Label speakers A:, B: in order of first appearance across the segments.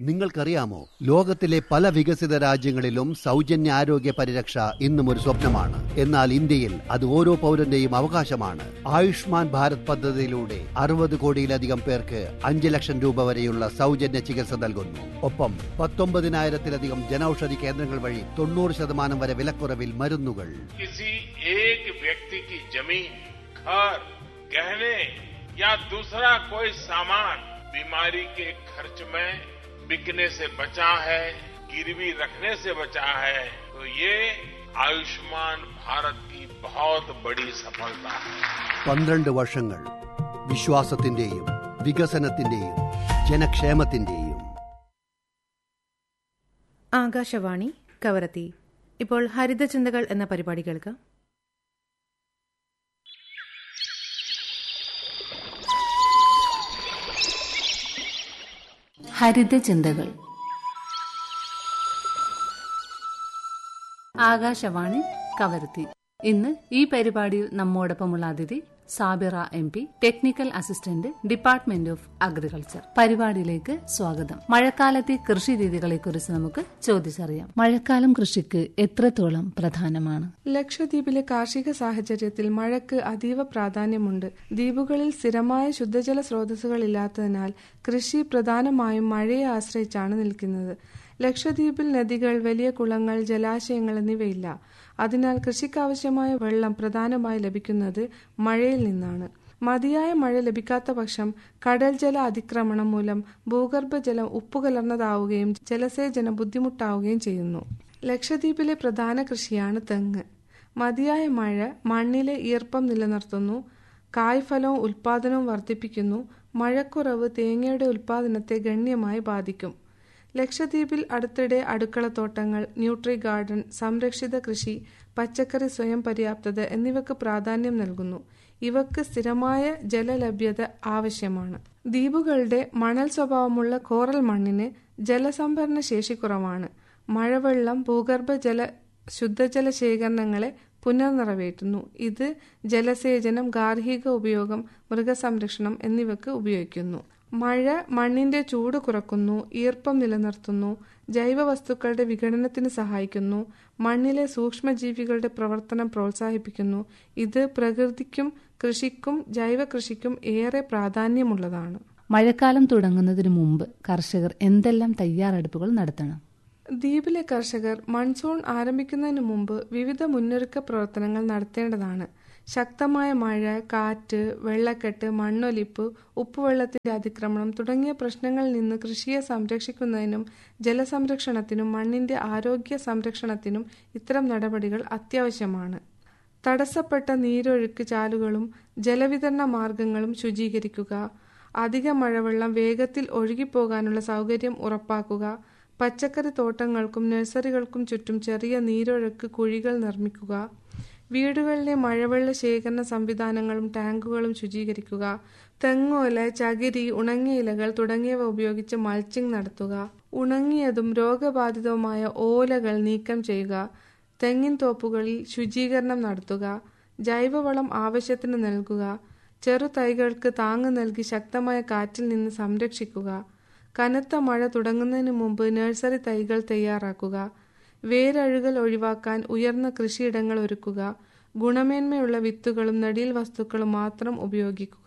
A: നിങ്ങൾക്കറിയാമോ ലോകത്തിലെ പല വികസിത രാജ്യങ്ങളിലും സൗജന്യ ആരോഗ്യ പരിരക്ഷ ഇന്നും ഒരു സ്വപ്നമാണ് എന്നാൽ ഇന്ത്യയിൽ അത് ഓരോ പൗരന്റെയും അവകാശമാണ് ആയുഷ്മാൻ ഭാരത് പദ്ധതിയിലൂടെ അറുപത് കോടിയിലധികം പേർക്ക് അഞ്ച് ലക്ഷം രൂപ വരെയുള്ള സൗജന്യ ചികിത്സ നൽകുന്നു ഒപ്പം പത്തൊമ്പതിനായിരത്തിലധികം ജനൌഷധി കേന്ദ്രങ്ങൾ വഴി തൊണ്ണൂറ് ശതമാനം വരെ വിലക്കുറവിൽ മരുന്നുകൾ
B: किसी एक व्यक्ति की जमीन घर गहने या दूसरा कोई सामान बीमारी के खर्च में बिकने से बचा है गिरवी रखने से बचा है तो ये आयुष्मान भारत की बहुत बड़ी सफलता है
A: പന്ത്രണ്ട് വർഷങ്ങൾ വിശ്വാസത്തിന്റെയും വികസനത്തിന്റെയും ജനക്ഷേമത്തിന്റെയും
C: ആകാശവാണി കവരത്തി ഇപ്പോൾ ഹരിതചിന്തകൾ എന്ന പരിപാടി കേൾക്കാം
D: ഹരിതചിന്തകൾ ആകാശവാണി കവരത്തി ഇന്ന് ഈ പരിപാടിയിൽ നമ്മോടൊപ്പമുള്ള അതിഥി Sabira M P technical assistant department of agriculture പരിപാടിയിലേക്ക് സ്വാഗതം മഴക്കാലത്തെ കൃഷി രീതികളെക്കുറിച്ച് നമുക്ക് ചോദിച്ചറിയാം മഴക്കാലം കൃഷിക്ക് എത്രത്തോളം പ്രധാനമാണ്
E: ലക്ഷദ്വീപിലെ കാർഷിക സാഹചര്യത്തിൽ മഴയ്ക്ക് അതീവ പ്രാധാന്യമുണ്ട് ദ്വീപുകളിൽ സ്ഥിരമായ ശുദ്ധജല സ്രോതസ്സുകൾ ഇല്ലാത്തതിനാൽ കൃഷി പ്രധാനമായും മഴയെ ആശ്രയിച്ചാണ് നിൽക്കുന്നത് ലക്ഷദ്വീപിൽ നദികൾ വലിയ കുളങ്ങൾ ജലാശയങ്ങൾ എന്നിവയില്ല അതിനാൽ കൃഷിക്കാവശ്യമായ വെള്ളം പ്രധാനമായി ലഭിക്കുന്നത് മഴയിൽ നിന്നാണ് മതിയായ മഴ ലഭിക്കാത്ത പക്ഷം കടൽ ജല അതിക്രമണം മൂലം ഭൂഗർഭജലം ഉപ്പുകലർന്നതാവുകയും ജലസേചനം ബുദ്ധിമുട്ടാവുകയും ചെയ്യുന്നു ലക്ഷദ്വീപിലെ പ്രധാന കൃഷിയാണ് തെങ്ങ് മതിയായ മഴ മണ്ണിലെ ഈർപ്പം നിലനിർത്തുന്നു കായ്ഫലവും ഉൽപാദനവും വർദ്ധിപ്പിക്കുന്നു മഴക്കുറവ് തേങ്ങയുടെ ഉൽപാദനത്തെ ഗണ്യമായി ബാധിക്കും ലക്ഷദ്വീപിൽ അടുത്തിടെ അടുക്കളത്തോട്ടങ്ങൾ ന്യൂട്രി ഗാർഡൻ സംരക്ഷിത കൃഷി പച്ചക്കറി സ്വയം പര്യാപ്തത എന്നിവയ്ക്ക് പ്രാധാന്യം നൽകുന്നു ഇവക്ക് സ്ഥിരമായ ജലലഭ്യത ആവശ്യമാണ് ദ്വീപുകളുടെ മണൽ സ്വഭാവമുള്ള കോറൽ മണ്ണിന് ജലസംഭരണ ശേഷി കുറവാണ് മഴവെള്ളം ഭൂഗർഭ ജല ശുദ്ധജല ശേഖരണങ്ങളെ പുനർനിറവേറ്റുന്നു ഇത് ജലസേചനം ഗാർഹിക ഉപയോഗം മൃഗസംരക്ഷണം എന്നിവയ്ക്ക് ഉപയോഗിക്കുന്നു മഴ മണ്ണിന്റെ ചൂട് കുറക്കുന്നു ഈർപ്പം നിലനിർത്തുന്നു ജൈവവസ്തുക്കളുടെ വിഘടനത്തിന് സഹായിക്കുന്നു മണ്ണിലെ സൂക്ഷ്മജീവികളുടെ പ്രവർത്തനം പ്രോത്സാഹിപ്പിക്കുന്നു ഇത് പ്രകൃതിക്കും കൃഷിക്കും ജൈവ കൃഷിക്കും ഏറെ പ്രാധാന്യമുള്ളതാണ്
D: മഴക്കാലം തുടങ്ങുന്നതിന് മുമ്പ് കർഷകർ എന്തെല്ലാം തയ്യാറെടുപ്പുകൾ നടത്തണം
E: ദ്വീപിലെ കർഷകർ മൺസൂൺ ആരംഭിക്കുന്നതിന് മുമ്പ് വിവിധ മുന്നൊരുക്ക പ്രവർത്തനങ്ങൾ നടത്തേണ്ടതാണ് ശക്തമായ മഴ കാറ്റ് വെള്ളക്കെട്ട് മണ്ണൊലിപ്പ് ഉപ്പുവെള്ളത്തിന്റെ അതിക്രമണം തുടങ്ങിയ പ്രശ്നങ്ങളിൽ നിന്ന് കൃഷിയെ സംരക്ഷിക്കുന്നതിനും ജലസംരക്ഷണത്തിനും മണ്ണിന്റെ ആരോഗ്യ സംരക്ഷണത്തിനും ഇത്തരം നടപടികൾ അത്യാവശ്യമാണ് തടസ്സപ്പെട്ട നീരൊഴുക്ക് ചാലുകളും ജലവിതരണ മാർഗങ്ങളും ശുചീകരിക്കുക അധിക മഴവെള്ളം വേഗത്തിൽ ഒഴുകിപ്പോകാനുള്ള സൗകര്യം ഉറപ്പാക്കുക പച്ചക്കറി തോട്ടങ്ങൾക്കും നഴ്സറികൾക്കും ചുറ്റും ചെറിയ നീരൊഴുക്ക് കുഴികൾ നിർമ്മിക്കുക വീടുകളിലെ മഴവെള്ള ശേഖരണ സംവിധാനങ്ങളും ടാങ്കുകളും ശുചീകരിക്കുക തെങ്ങോല ചകിരി ഉണങ്ങിയ ഇലകൾ തുടങ്ങിയവ ഉപയോഗിച്ച് മൾച്ചിങ് നടത്തുക ഉണങ്ങിയതും രോഗബാധിതവുമായ ഓലകൾ നീക്കം ചെയ്യുക തെങ്ങിൻ തോപ്പുകളിൽ ശുചീകരണം നടത്തുക ജൈവവളം ആവശ്യത്തിന് നൽകുക ചെറു തൈകൾക്ക് താങ്ങ് നൽകി ശക്തമായ കാറ്റിൽ നിന്ന് സംരക്ഷിക്കുക കനത്ത മഴ തുടങ്ങുന്നതിന് മുമ്പ് നഴ്സറി തൈകൾ തയ്യാറാക്കുക വേരഴുകൽ ഒഴിവാക്കാൻ ഉയർന്ന കൃഷിയിടങ്ങൾ ഒരുക്കുക ഗുണമേന്മയുള്ള വിത്തുകളും നടീൽ വസ്തുക്കളും മാത്രം ഉപയോഗിക്കുക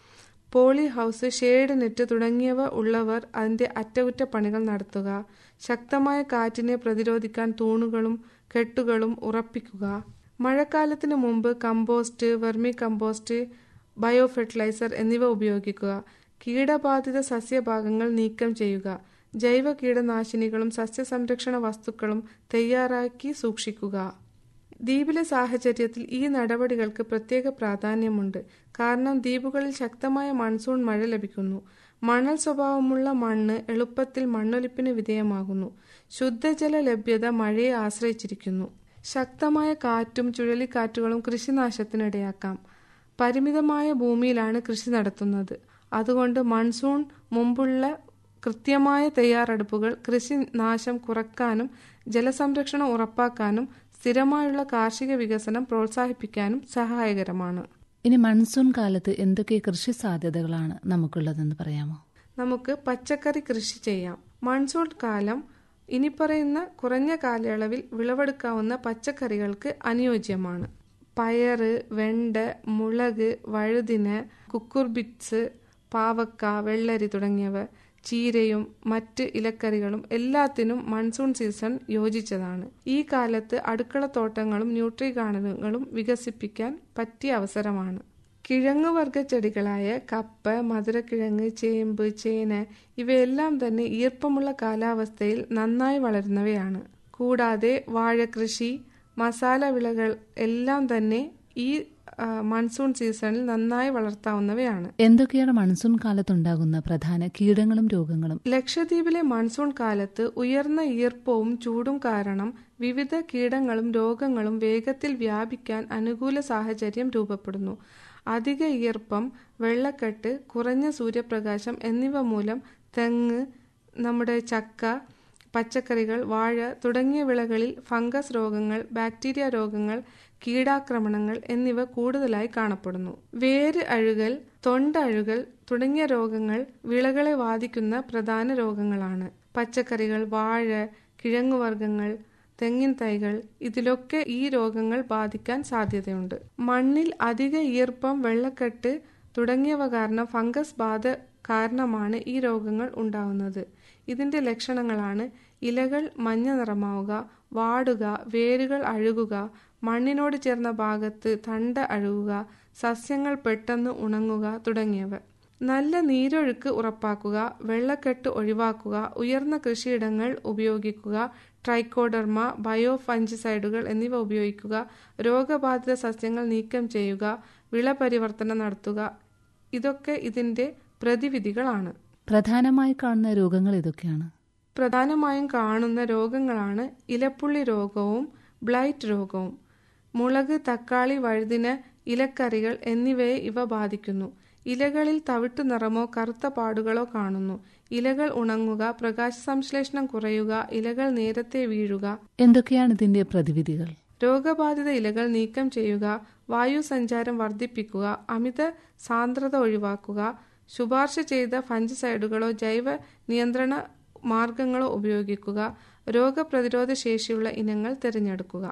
E: പോളി ഹൗസ് ഷെയ്ഡ് നെറ്റ് തുടങ്ങിയവ ഉള്ളവർ അതിന്റെ അറ്റകുറ്റപ്പണികൾ നടത്തുക ശക്തമായ കാറ്റിനെ പ്രതിരോധിക്കാൻ തൂണുകളും കെട്ടുകളും ഉറപ്പിക്കുക മഴക്കാലത്തിന് മുമ്പ് compost vermi compost bio fertiliser എന്നിവ ഉപയോഗിക്കുക കീടബാധിത സസ്യഭാഗങ്ങൾ നീക്കം ചെയ്യുക ജൈവ കീടനാശിനികളും സസ്യസംരക്ഷണ വസ്തുക്കളും തയ്യാറാക്കി സൂക്ഷിക്കുക ദ്വീപിലെ സാഹചര്യത്തിൽ ഈ നടപടികൾക്ക് പ്രത്യേക പ്രാധാന്യമുണ്ട് കാരണം ദ്വീപുകളിൽ ശക്തമായ മൺസൂൺ മഴ ലഭിക്കുന്നു മണൽ സ്വഭാവമുള്ള മണ്ണ് എളുപ്പത്തിൽ മണ്ണൊലിപ്പിന് വിധേയമാകുന്നു ശുദ്ധജല ലഭ്യത മഴയെ ആശ്രയിച്ചിരിക്കുന്നു ശക്തമായ കാറ്റും ചുഴലിക്കാറ്റുകളും കൃഷിനാശത്തിനിടയാക്കാം പരിമിതമായ ഭൂമിയിലാണ് കൃഷി നടത്തുന്നത് അതുകൊണ്ട് മൺസൂൺ മുമ്പുള്ള കൃത്യമായ തയ്യാറെടുപ്പുകൾ കൃഷി നാശം കുറയ്ക്കാനും ജലസംരക്ഷണം ഉറപ്പാക്കാനും സ്ഥിരമായുള്ള കാർഷിക വികസനം പ്രോത്സാഹിപ്പിക്കാനും സഹായകരമാണ്
D: ഇനി മൺസൂൺ കാലത്ത് എന്തൊക്കെ കൃഷി സാധ്യതകളാണ് നമുക്കുള്ളതെന്ന് പറയാമോ
E: നമുക്ക് പച്ചക്കറി കൃഷി ചെയ്യാം മൺസൂൺ കാലം ഇനി പറയുന്ന കുറഞ്ഞ കാലയളവിൽ വിളവെടുക്കാവുന്ന പച്ചക്കറികൾക്ക് അനുയോജ്യമാണ് പയറ് വെണ്ട മുളക് വഴുതിന് കുക്കുർബിറ്റ്സ് പാവക്ക വെള്ളരി തുടങ്ങിയവ ചീരയും മറ്റ് ഇലക്കറികളും എല്ലാത്തിനും മൺസൂൺ സീസൺ യോജിച്ചതാണ് ഈ കാലത്ത് അടുക്കളത്തോട്ടങ്ങളും ന്യൂട്രി ഗാർഡനുകളും വികസിപ്പിക്കാൻ പറ്റിയ അവസരമാണ് കിഴങ്ങുവർഗ ചെടികളായ കപ്പ മധുരക്കിഴങ്ങ് ചേമ്പ് ചേന ഇവയെല്ലാം തന്നെ ഈർപ്പമുള്ള കാലാവസ്ഥയിൽ നന്നായി വളരുന്നവയാണ് കൂടാതെ വാഴകൃഷി മസാല വിളകൾ എല്ലാം തന്നെ ഈ ആ, മൺസൂൺ സീസണിൽ നന്നായി വളർത്താവുന്നവയാണ്
D: എന്തൊക്കെയാണ് മൺസൂൺ കാലത്തുണ്ടാകുന്ന പ്രധാന കീടങ്ങളും രോഗങ്ങളും
E: ലക്ഷദ്വീപിലെ മൺസൂൺ കാലത്ത് ഉയർന്ന ഈർപ്പവും ചൂടും കാരണം വിവിധ കീടങ്ങളും രോഗങ്ങളും വേഗത്തിൽ വ്യാപിക്കാൻ അനുകൂല സാഹചര്യം രൂപപ്പെടുന്നു അധിക ഈർപ്പം വെള്ളക്കെട്ട് കുറഞ്ഞ സൂര്യപ്രകാശം എന്നിവ മൂലം തെങ്ങ് നമ്മുടെ ചക്ക പച്ചക്കറികൾ വാഴ തുടങ്ങിയ വിളകളിൽ ഫംഗസ് രോഗങ്ങൾ ബാക്ടീരിയ രോഗങ്ങൾ കീടാക്രമണങ്ങൾ എന്നിവ കൂടുതലായി കാണപ്പെടുന്നു വേര് അഴുകൽ തൊണ്ട അഴുകൽ തുടങ്ങിയ രോഗങ്ങൾ വിളകളെ ബാധിക്കുന്ന പ്രധാന രോഗങ്ങളാണ് പച്ചക്കറികൾ വാഴ കിഴങ്ങുവർഗ്ഗങ്ങൾ തെങ്ങിൻ തൈകൾ ഇതിലൊക്കെ ഈ രോഗങ്ങൾ ബാധിക്കാൻ സാധ്യതയുണ്ട് മണ്ണിൽ അധിക ഈർപ്പം വെള്ളക്കെട്ട് തുടങ്ങിയവ കാരണം ഫംഗസ് ബാധ കാരണമാണ് ഈ രോഗങ്ങൾ ഉണ്ടാവുന്നത് ഇതിന്റെ ലക്ഷണങ്ങളാണ് ഇലകൾ മഞ്ഞ നിറമാവുക വാടുക വേരുകൾ അഴുകുക മണ്ണിനോട് ചേർന്ന ഭാഗത്ത് തണ്ട അഴുകുക സസ്യങ്ങൾ പെട്ടെന്ന് ഉണങ്ങുക തുടങ്ങിയവ നല്ല നീരൊഴുക്ക് ഉറപ്പാക്കുക വെള്ളക്കെട്ട് ഒഴിവാക്കുക ഉയർന്ന കൃഷിയിടങ്ങൾ ഉപയോഗിക്കുക ട്രൈക്കോഡർമ ബയോ ഫഞ്ചിസൈഡുകൾ എന്നിവ ഉപയോഗിക്കുക രോഗബാധിത സസ്യങ്ങൾ നീക്കം ചെയ്യുക വിള പരിവർത്തനം നടത്തുക ഇതൊക്കെ ഇതിന്റെ പ്രതിവിധികളാണ്
D: പ്രധാനമായി കാണുന്ന രോഗങ്ങൾ ഇതൊക്കെയാണ്
E: പ്രധാനമായും കാണുന്ന രോഗങ്ങളാണ് ഇലപ്പുള്ളി രോഗവും ബ്ലൈറ്റ് രോഗവും മുളക് തക്കാളി വഴുതിന് ഇലക്കറികൾ എന്നിവയെ ഇവ ബാധിക്കുന്നു ഇലകളിൽ തവിട്ടു നിറമോ കറുത്ത പാടുകളോ കാണുന്നു ഇലകൾ ഉണങ്ങുക പ്രകാശ സംശ്ലേഷണം കുറയുക ഇലകൾ നേരത്തെ വീഴുക
D: എന്തൊക്കെയാണ് ഇതിന്റെ പ്രതിവിധികൾ
E: രോഗബാധിത ഇലകൾ നീക്കം ചെയ്യുക വായു സഞ്ചാരം വർദ്ധിപ്പിക്കുക അമിത സാന്ദ്രത ഒഴിവാക്കുക ശുപാർശ ചെയ്ത ഫഞ്ചിസൈഡുകളോ ജൈവ നിയന്ത്രണ മാർഗങ്ങളോ ഉപയോഗിക്കുക രോഗപ്രതിരോധ ശേഷിയുള്ള ഇനങ്ങൾ തിരഞ്ഞെടുക്കുക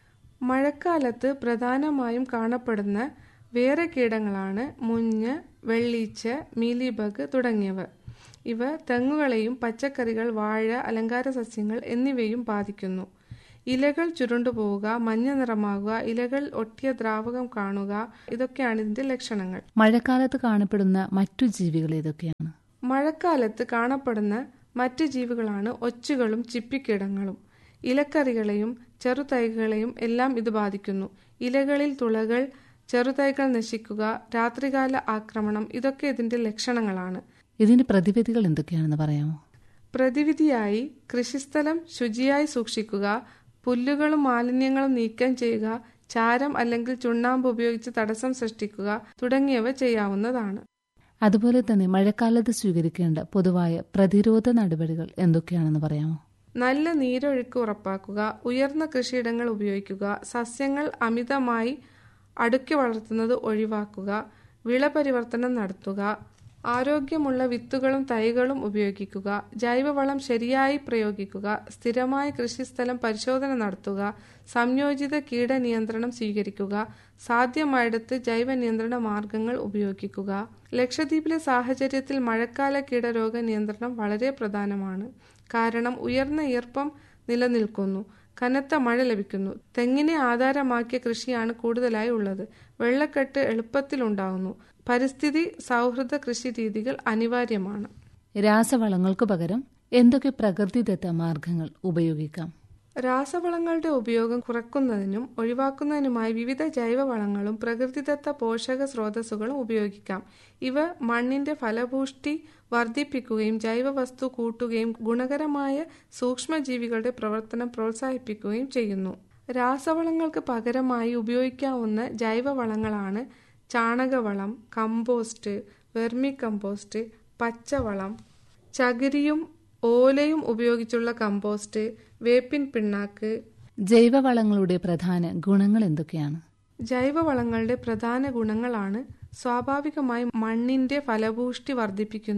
E: മഴക്കാലത്ത് പ്രധാനമായും കാണപ്പെടുന്ന വേറെ കീടങ്ങളാണ് മുഞ്ഞ് വെള്ളീച്ച മീലിബഗ് തുടങ്ങിയവ ഇവ തെങ്ങുകളെയും പച്ചക്കറികൾ വാഴ അലങ്കാര സസ്യങ്ങൾ എന്നിവയും ബാധിക്കുന്നു ഇലകൾ ചുരുണ്ടുപോവുക മഞ്ഞ നിറമാകുക ഇലകൾ ഒട്ടിയ ദ്രാവകം കാണുക ഇതൊക്കെയാണ് ഇതിന്റെ ലക്ഷണങ്ങൾ
D: മഴക്കാലത്ത് കാണപ്പെടുന്ന മറ്റു ജീവികൾ ഏതൊക്കെയാണ്
E: മഴക്കാലത്ത് കാണപ്പെടുന്ന മറ്റ് ജീവികളാണ് ഒച്ചുകളും ചിപ്പിക്കീടങ്ങളും ഇലക്കറികളെയും ചെറുതൈകളെയും എല്ലാം ഇത് ബാധിക്കുന്നു ഇലകളിൽ തുളകൾ ചെറുതൈകൾ നശിക്കുക രാത്രികാല ആക്രമണം ഇതൊക്കെ ഇതിന്റെ ലക്ഷണങ്ങളാണ്
D: ഇതിന്റെ പ്രതിവിധികൾ എന്തൊക്കെയാണെന്ന് പറയാമോ
E: പ്രതിവിധിയായി കൃഷിസ്ഥലം ശുചിയായി സൂക്ഷിക്കുക പുല്ലുകളും മാലിന്യങ്ങളും നീക്കം ചെയ്യുക ചാരം അല്ലെങ്കിൽ ചുണ്ണാമ്പ് ഉപയോഗിച്ച് തടസ്സം സൃഷ്ടിക്കുക തുടങ്ങിയവ ചെയ്യാവുന്നതാണ്
D: അതുപോലെ തന്നെ മഴക്കാലത്ത് സ്വീകരിക്കേണ്ട പൊതുവായ പ്രതിരോധ നടപടികൾ എന്തൊക്കെയാണെന്ന് പറയാമോ
E: നല്ല നീരൊഴുക്ക് ഉറപ്പാക്കുക ഉയർന്ന കൃഷിയിടങ്ങൾ ഉപയോഗിക്കുക സസ്യങ്ങൾ അമിതമായി അടുക്കി വളർത്തുന്നത് ഒഴിവാക്കുക വിള പരിവർത്തനം നടത്തുക ആരോഗ്യമുള്ള വിത്തുകളും തൈകളും ഉപയോഗിക്കുക ജൈവവളം ശരിയായി പ്രയോഗിക്കുക സ്ഥിരമായ കൃഷിസ്ഥലം പരിശോധന നടത്തുക സംയോജിത കീടനിയന്ത്രണം സ്വീകരിക്കുക സാധ്യമായിടത്ത് ജൈവ നിയന്ത്രണ മാർഗങ്ങൾ ഉപയോഗിക്കുക ലക്ഷദ്വീപിലെ സാഹചര്യത്തിൽ മഴക്കാല കീടരോഗ നിയന്ത്രണം വളരെ പ്രധാനമാണ് കാരണം ഉയർന്ന ഈർപ്പം നിലനിൽക്കുന്നു കനത്ത മഴ ലഭിക്കുന്നു തെങ്ങിനെ ആധാരമാക്കിയ കൃഷിയാണ് കൂടുതലായി ഉള്ളത് വെള്ളക്കെട്ട് എളുപ്പത്തിലുണ്ടാകുന്നു പരിസ്ഥിതി സൗഹൃദ കൃഷി രീതികൾ അനിവാര്യമാണ്
D: രാസവളങ്ങൾക്കു പകരം എന്തൊക്കെ പ്രകൃതിദത്ത മാർഗങ്ങൾ ഉപയോഗിക്കാം
E: രാസവളങ്ങളുടെ ഉപയോഗം കുറയ്ക്കുന്നതിനും ഒഴിവാക്കുന്നതിനുമായി വിവിധ ജൈവവളങ്ങളും പ്രകൃതിദത്ത പോഷക സ്രോതസ്സുകളും ഉപയോഗിക്കാം ഇവ മണ്ണിന്റെ ഫലപുഷ്ടി വർദ്ധിപ്പിക്കുകയും ജൈവവസ്തു കൂട്ടുകയും ഗുണകരമായ സൂക്ഷ്മജീവികളുടെ പ്രവർത്തനം പ്രോത്സാഹിപ്പിക്കുകയും ചെയ്യുന്നു രാസവളങ്ങൾക്ക് പകരമായി ഉപയോഗിക്കാവുന്ന ജൈവവളങ്ങളാണ് ചാണകവളം കമ്പോസ്റ്റ് വെർമി കമ്പോസ്റ്റ് പച്ചവളം ചകിരിയും ഓലയും ഉപയോഗിച്ചുള്ള കമ്പോസ്റ്റ് വേപ്പിൻ പിണ്ണാക്ക്
D: ജൈവവളങ്ങളുടെ പ്രധാന ഗുണങ്ങൾ എന്തൊക്കെയാണ്
E: ജൈവവളങ്ങളുടെ പ്രധാന ഗുണങ്ങളാണ് സ്വാഭാവികമായി മണ്ണിന്റെ ഫലപുഷ്ടി വർദ്ധിപ്പിക്കുന്നു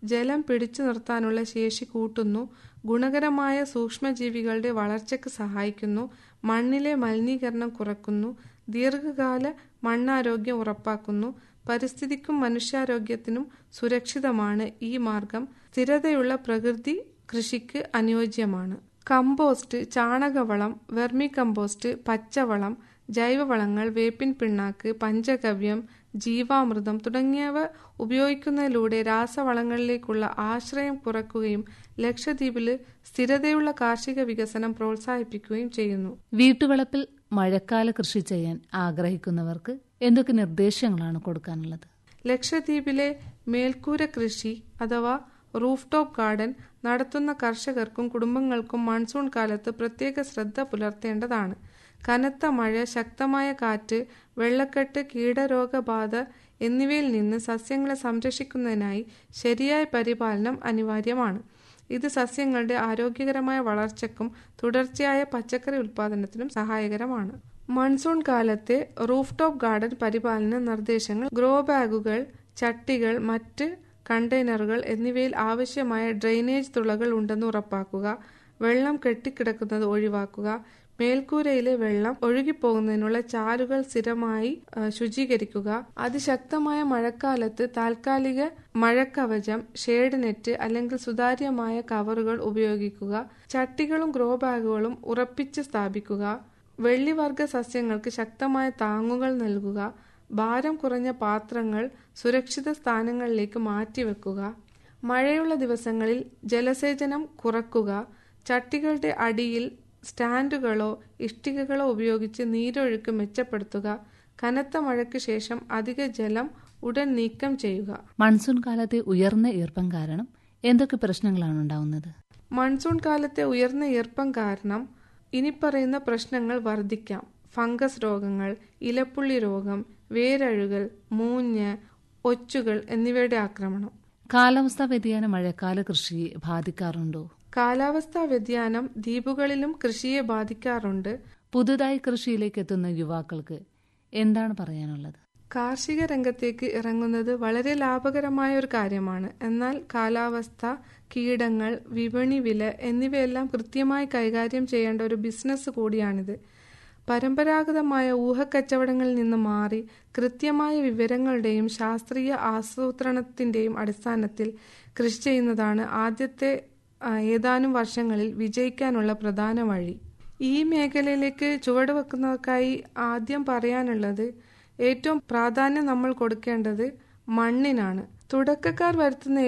E: ജലം പിടിച്ചു നിർത്താനുള്ള ശേഷി കൂട്ടുന്നു ഗുണകരമായ സൂക്ഷ്മജീവികളുടെ വളർച്ചയ്ക്ക് സഹായിക്കുന്നു മണ്ണിലെ മലിനീകരണം കുറക്കുന്നു ദീർഘകാല മണ്ണാരോഗ്യം ഉറപ്പാക്കുന്നു പരിസ്ഥിതിക്കും മനുഷ്യാരോഗ്യത്തിനും സുരക്ഷിതമാണ് ഈ മാർഗം സ്ഥിരതയുള്ള പ്രകൃതി കൃഷിക്ക് അനുയോജ്യമാണ് കമ്പോസ്റ്റ് ചാണകവളം വെർമി കമ്പോസ്റ്റ് പച്ചവളം ജൈവവളങ്ങൾ വേപ്പിൻ പിണ്ണാക്ക് പഞ്ചഗവ്യം ജീവാമൃതം തുടങ്ങിയവ ഉപയോഗിക്കുന്നതിലൂടെ രാസവളങ്ങളിലേക്കുള്ള ആശ്രയം കുറയ്ക്കുകയും ലക്ഷദ്വീപിൽ സ്ഥിരതയുള്ള കാർഷിക വികസനം പ്രോത്സാഹിപ്പിക്കുകയും ചെയ്യുന്നു
D: വീട്ടുവളപ്പിൽ മഴക്കാല കൃഷി ചെയ്യാൻ ആഗ്രഹിക്കുന്നവർക്ക് എന്തൊക്കെ നിർദ്ദേശങ്ങളാണ് കൊടുക്കാനുള്ളത്
E: ലക്ഷദ്വീപിലെ മേൽക്കൂര കൃഷി അഥവാ റൂഫ് ടോപ്പ് ഗാർഡൻ നടത്തുന്ന കർഷകർക്കും കുടുംബങ്ങൾക്കും മൺസൂൺ കാലത്ത് പ്രത്യേക ശ്രദ്ധ പുലർത്തേണ്ടതാണ് കനത്ത മഴ ശക്തമായ കാറ്റ് വെള്ളക്കെട്ട് കീടരോഗബാധ എന്നിവയിൽ നിന്ന് സസ്യങ്ങളെ സംരക്ഷിക്കുന്നതിനായി ശരിയായ പരിപാലനം അനിവാര്യമാണ് ഇത് സസ്യങ്ങളുടെ ആരോഗ്യകരമായ വളർച്ചയ്ക്കും തുടർച്ചയായ പച്ചക്കറി ഉൽപാദനത്തിനും സഹായകരമാണ് മൺസൂൺ കാലത്തെ റൂഫ് ടോപ്പ് ഗാർഡൻ പരിപാലന നിർദ്ദേശങ്ങൾ ഗ്രോ ബാഗുകൾ ചട്ടികൾ മറ്റ് കണ്ടെയ്നറുകൾ എന്നിവയിൽ ആവശ്യമായ ഡ്രെയിനേജ് തുളകൾ ഉണ്ടെന്ന് ഉറപ്പാക്കുക വെള്ളം കെട്ടിക്കിടക്കുന്നത് ഒഴിവാക്കുക മേൽക്കൂരയിലെ വെള്ളം ഒഴുകിപ്പോകുന്നതിനുള്ള ചാലുകൾ സ്ഥിരമായി ആ, ശുചീകരിക്കുക അതിശക്തമായ മഴക്കാലത്ത് താൽക്കാലിക മഴക്കവചം ഷേഡ് നെറ്റ് അല്ലെങ്കിൽ സുതാര്യമായ കവറുകൾ ഉപയോഗിക്കുക ചട്ടികളും ഗ്രോ ബാഗുകളും ഉറപ്പിച്ച് സ്ഥാപിക്കുക വെള്ളിവർഗ സസ്യങ്ങൾക്ക് ശക്തമായ താങ്ങുകൾ നൽകുക ഭാരം കുറഞ്ഞ പാത്രങ്ങൾ സുരക്ഷിത സ്ഥാനങ്ങളിലേക്ക് മാറ്റിവെക്കുക മഴയുള്ള ദിവസങ്ങളിൽ ജലസേചനം കുറക്കുക ചട്ടികളുടെ അടിയിൽ സ്റ്റാൻഡുകളോ ഇഷ്ടികകളോ ഉപയോഗിച്ച് നീരൊഴുക്ക് മെച്ചപ്പെടുത്തുക കനത്ത മഴയ്ക്ക് ശേഷം അധിക ജലം ഉടൻ നീക്കം ചെയ്യുക
D: മൺസൂൺ കാലത്തെ ഉയർന്ന ഈർപ്പം കാരണം എന്തൊക്കെ പ്രശ്നങ്ങളാണ് ഉണ്ടാവുന്നത്
E: മൺസൂൺ കാലത്തെ ഉയർന്ന ഈർപ്പം കാരണം ഇനിപ്പറയുന്ന പ്രശ്നങ്ങൾ വർദ്ധിക്കാം ഫംഗസ് രോഗങ്ങൾ ഇലപ്പുള്ളി രോഗം വേരഴുകൽ മൂഞ്ഞ് ഒച്ചുകൾ എന്നിവയുടെ ആക്രമണം
D: കാലാവസ്ഥാ വ്യതിയാനം മഴക്കാല കൃഷിയെ ബാധിക്കാറുണ്ടോ
E: കാലാവസ്ഥാ വ്യതിയാനം ദ്വീപുകളിലും കൃഷിയെ ബാധിക്കാറുണ്ട്
D: പുതുതായി കൃഷിയിലേക്ക് എത്തുന്ന യുവാക്കൾക്ക് എന്താണ് പറയാനുള്ളത്
E: കാർഷിക രംഗത്തേക്ക് ഇറങ്ങുന്നത് വളരെ ലാഭകരമായ ഒരു കാര്യമാണ് എന്നാൽ കാലാവസ്ഥ കീടങ്ങൾ വിപണി വില എന്നിവയെല്ലാം കൃത്യമായി കൈകാര്യം ചെയ്യേണ്ട ഒരു ബിസിനസ് കൂടിയാണിത് പരമ്പരാഗതമായ ഊഹക്കച്ചവടങ്ങളിൽ നിന്ന് മാറി കൃത്യമായ വിവരങ്ങളുടെയും ശാസ്ത്രീയ ആസൂത്രണത്തിന്റെയും അടിസ്ഥാനത്തിൽ കൃഷി ചെയ്യുന്നതാണ് ആദ്യത്തെ ആ, ഏതാനും വർഷങ്ങളിൽ വിജയിക്കാനുള്ള പ്രധാന വഴി ഈ മേഖലയിലേക്ക് ചുവടുവെക്കുന്നവർക്കായി ആദ്യം പറയാനുള്ളത് ഏറ്റവും പ്രാധാന്യം നമ്മൾ കൊടുക്കേണ്ടത് മണ്ണിനാണ് തുടക്കക്കാർ വരുത്തുന്ന